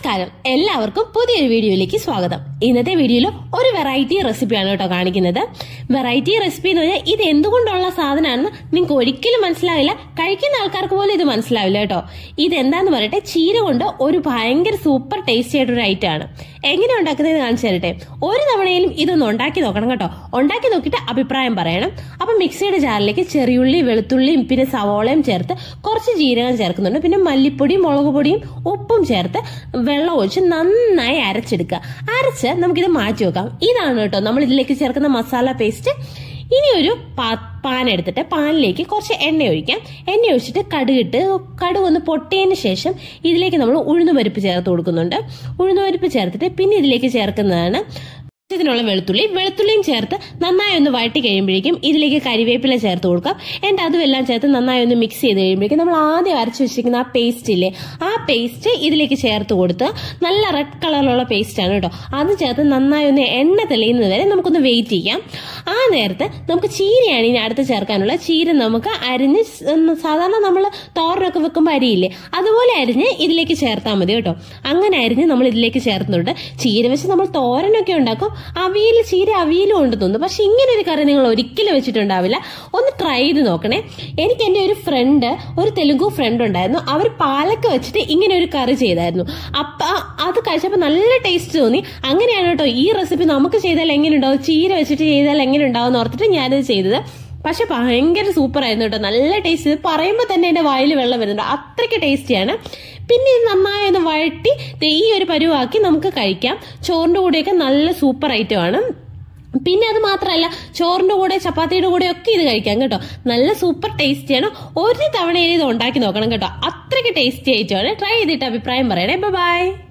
നമസ്കാരം എല്ലാവർക്കും പുതിയൊരു വീഡിയോയിലേക്ക് സ്വാഗതം ഇന്നത്തെ വീഡിയോയിൽ ഒരു വെറൈറ്റി റെസിപ്പിയാണ് കേട്ടോ കാണിക്കുന്നത് വെറൈറ്റി റെസിപ്പി എന്ന് പറഞ്ഞാൽ ഇത് എന്തുകൊണ്ടുള്ള സാധനമാണെന്ന് നിങ്ങൾക്ക് ഒരിക്കലും മനസ്സിലാവില്ല കഴിക്കുന്ന ആൾക്കാർക്ക് പോലും ഇത് മനസ്സിലാവില്ല കേട്ടോ ഇത് എന്താന്ന് പറയട്ടെ ചീര കൊണ്ട് ഒരു ഭയങ്കര സൂപ്പർ ടേസ്റ്റി ആയിട്ടൊരു ഐറ്റം ആണ് എങ്ങനെ ഉണ്ടാക്കുന്നത് കാണിച്ചു തരട്ടെ ഒരു തവണയിലും ഇതൊന്ന് ഉണ്ടാക്കി നോക്കണം കേട്ടോ ഉണ്ടാക്കി നോക്കിയിട്ട് അഭിപ്രായം പറയണം അപ്പൊ മിക്സിയുടെ ജാറിലേക്ക് ചെറിയുള്ളി വെളുത്തുള്ളിയും പിന്നെ സവോളയും ചേർത്ത് കുറച്ച് ജീരകം ചേർക്കുന്നുണ്ട് പിന്നെ മല്ലിപ്പൊടിയും മുളക് പൊടിയും ഉപ്പും ചേർത്ത് വെള്ളം ഒഴിച്ച് നന്നായി അരച്ചെടുക്കുക അരച്ച് നമുക്കിത് മാറ്റി വെക്കാം ഇതാണ് കേട്ടോ നമ്മൾ ഇതിലേക്ക് ചേർക്കുന്ന മസാല പേസ്റ്റ് ഇനി ഒരു പാൻ എടുത്തിട്ട് പാനിലേക്ക് കുറച്ച് എണ്ണ ഒഴിക്കാം എണ്ണ ഒഴിച്ചിട്ട് കടുകിട്ട് കടുക് ഒന്ന് പൊട്ടിയതിന് ശേഷം ഇതിലേക്ക് നമ്മൾ ഉഴുന്നുപരിപ്പ് ചേർത്ത് കൊടുക്കുന്നുണ്ട് ഉഴുന്നുപരിപ്പ് ചേർത്തിട്ട് പിന്നെ ഇതിലേക്ക് ചേർക്കുന്നതാണ് ഇതിനുള്ള വെളുത്തുള്ളി വെളുത്തുള്ളിയും ചേർത്ത് നന്നായി ഒന്ന് വഴറ്റി കഴിയുമ്പോഴേക്കും ഇതിലേക്ക് കരിവേപ്പില ചേർത്ത് കൊടുക്കാം എന്നിട്ട് അതുമെല്ലാം ചേർത്ത് നന്നായി ഒന്ന് മിക്സ് ചെയ്ത് കഴിയുമ്പോഴേക്കും നമ്മൾ ആദ്യം അരച്ചു വെച്ചിരിക്കുന്ന ആ പേസ്റ്റ് ഇല്ലേ ആ പേസ്റ്റ് ഇതിലേക്ക് ചേർത്ത് കൊടുത്ത് നല്ല റെഡ് കളറിലുള്ള പേസ്റ്റ് ആണ് കേട്ടോ അത് ചേർത്ത് നന്നായി ഒന്ന് എണ്ണ തെളിയുന്നത് വരെ നമുക്കൊന്ന് വെയിറ്റ് ചെയ്യാം ആ നേരത്ത് നമുക്ക് ചീരയാണ് ഇനി അടുത്ത് ചേർക്കാനുള്ള ചീര നമുക്ക് അരിഞ്ഞ് സാധാരണ നമ്മൾ തോരനൊക്കെ വെക്കുമ്പോൾ അരിയില്ലേ അതുപോലെ അരിഞ്ഞ് ഇതിലേക്ക് ചേർത്താൽ മതി കേട്ടോ അങ്ങനെ അരിഞ്ഞ് നമ്മൾ ഇതിലേക്ക് ചേർത്തുന്നുണ്ട് ചീര വെച്ച് നമ്മൾ തോരനൊക്കെ ഉണ്ടാക്കും അവിയൽ ചീര അവിയലും ഉണ്ട് തോന്നുന്നു പക്ഷെ ഇങ്ങനെ ഒരു കറി നിങ്ങൾ ഒരിക്കലും വെച്ചിട്ടുണ്ടാവില്ല ഒന്ന് ട്രൈ ചെയ്ത് നോക്കണേ എനിക്ക് എൻ്റെ ഒരു ഫ്രണ്ട് ഒരു തെലുഗു ഫ്രണ്ട് ഉണ്ടായിരുന്നു അവർ പാലക്ക വെച്ചിട്ട് ഇങ്ങനെ ഒരു കറി ചെയ്തായിരുന്നു അപ്പൊ അത് കഴിച്ചപ്പോൾ നല്ല ടേസ്റ്റ് തോന്നി അങ്ങനെയാണ് കേട്ടോ ഈ റെസിപ്പി നമുക്ക് ചെയ്താൽ എങ്ങനെ ഉണ്ടാവും ചീര വെച്ചിട്ട് ചെയ്താൽ എങ്ങനെ ഉണ്ടാവും എന്ന് ഓർത്തിട്ട് ഞാനത് ചെയ്തത് പക്ഷെ ഭയങ്കര സൂപ്പർ ആയിരുന്നു കേട്ടോ നല്ല ടേസ്റ്റ് ഇത് പറയുമ്പോൾ തന്നെ എൻ്റെ വായിൽ വെള്ളം വരുന്നുണ്ട് അത്രയ്ക്ക് ടേസ്റ്റിയാണ് പിന്നെ ഇത് നന്നായി ഒന്ന് വഴറ്റി ഈ ഒരു പരുവാക്കി നമുക്ക് കഴിക്കാം ചോറിൻ്റെ കൂടെയൊക്കെ നല്ല സൂപ്പർ ഐറ്റം ആണ് പിന്നെ അത് മാത്രമല്ല ചോറിന്റെ കൂടെ ചപ്പാത്തിയുടെ കൂടെ ഒക്കെ ഇത് കഴിക്കാം കേട്ടോ നല്ല സൂപ്പർ ടേസ്റ്റിയാണ് ഒരു തവണ ഇത് ഉണ്ടാക്കി നോക്കണം കേട്ടോ അത്രയ്ക്ക് ടേസ്റ്റി ആയിട്ടാണ് ട്രൈ ചെയ്തിട്ട് അഭിപ്രായം പറയണേ ബൈ